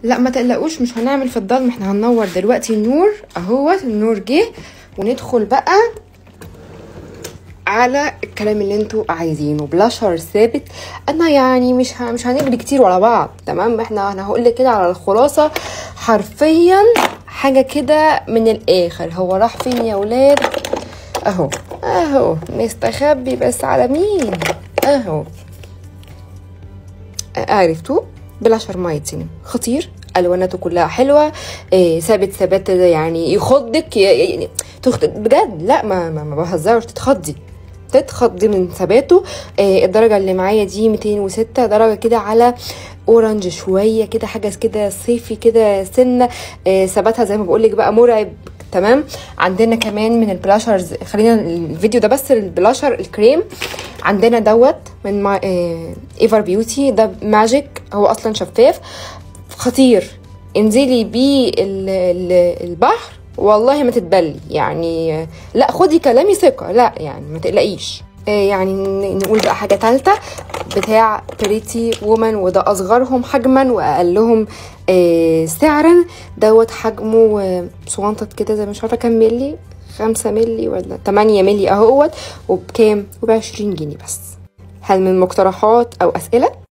لا ما تقلقوش مش هنعمل في الضلمه احنا هننور دلوقتي النور اهوت النور جه وندخل بقى على الكلام اللي انتوا عايزينه بلاشر ثابت انا يعني مش ه... مش هنجري كتير ورا بعض تمام احنا انا هقول لك كده على الخلاصه حرفيا حاجه كده من الاخر هو راح فين يا ولاد اهو اهو مستخبي بس على مين اهو عرفتوه بلاشر مايتين خطير الواناته كلها حلوه إيه ثابت ثبات يعني يخضك ي- يعني تخت... بجد لا ما ما, ما بهزرش تتخضي تتخضي من ثباته إيه الدرجه اللي معايا دي 206 درجه كده على اورنج شويه كده حاجه كده صيفي كده سنه إيه ثباتها زي ما بقول لك بقى مرعب تمام عندنا كمان من البلاشرز خلينا الفيديو ده بس البلاشر الكريم عندنا دوت من ما إيه ايفر بيوتي ده ماجيك هو اصلا شفاف خطير انزلي بيه ال- ال- البحر والله ما تتبلي يعني آه، لا خدي كلامي ثقة لا يعني ما تقلقيش آه، يعني ن- نقول بقى حاجة تالتة بتاع بريتي وومن وده أصغرهم حجما وأقلهم آه، سعرا دوت حجمه آه، صغنطط كده زي مش عارفة كام ملي خمسة ملي ولا تمانية ملي اهوت وبكام وبعشرين جنيه بس هل من مقترحات أو أسئلة؟